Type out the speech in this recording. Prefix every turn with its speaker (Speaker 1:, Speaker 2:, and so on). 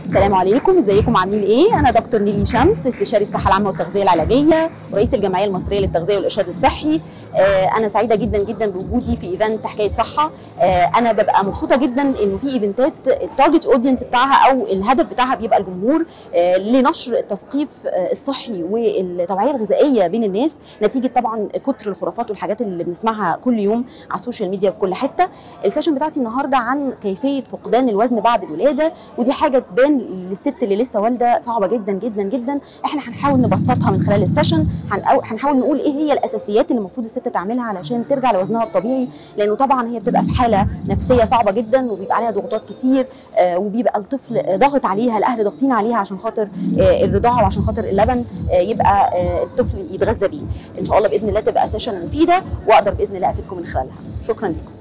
Speaker 1: السلام عليكم ازيكم عاملين ايه انا دكتور نيلي شمس استشاري الصحه العامه والتغذيه العلاجيه ورئيس الجمعيه المصريه للتغذيه والارشاد الصحي آه انا سعيده جدا جدا بوجودي في ايفنت حكايه صحه آه انا ببقى مبسوطه جدا انه في ايفنتات التارجت اودينس بتاعها او الهدف بتاعها بيبقى الجمهور آه لنشر التثقيف آه الصحي والتوعيه الغذائيه بين الناس نتيجه طبعا كتر الخرافات والحاجات اللي بنسمعها كل يوم على السوشيال ميديا في كل حته السيشن بتاعتي النهارده عن كيفيه فقدان الوزن بعد الولاده ودي حاجه تبان للست اللي لسه والده صعبه جدا جدا جدا احنا هنحاول نبسطها من خلال السيشن هنحاول نقول ايه هي الاساسيات اللي المفروض الست تعملها علشان ترجع لوزنها الطبيعي لانه طبعا هي بتبقى في حاله نفسيه صعبه جدا وبيبقى عليها ضغوطات كتير آه وبيبقى الطفل ضاغط عليها الاهل ضاغطين عليها عشان خاطر آه الرضاعه وعشان خاطر اللبن آه يبقى الطفل يتغذى بيه ان شاء الله باذن الله تبقى سيشن مفيده واقدر باذن الله افيدكم من خلالها شكرا لكم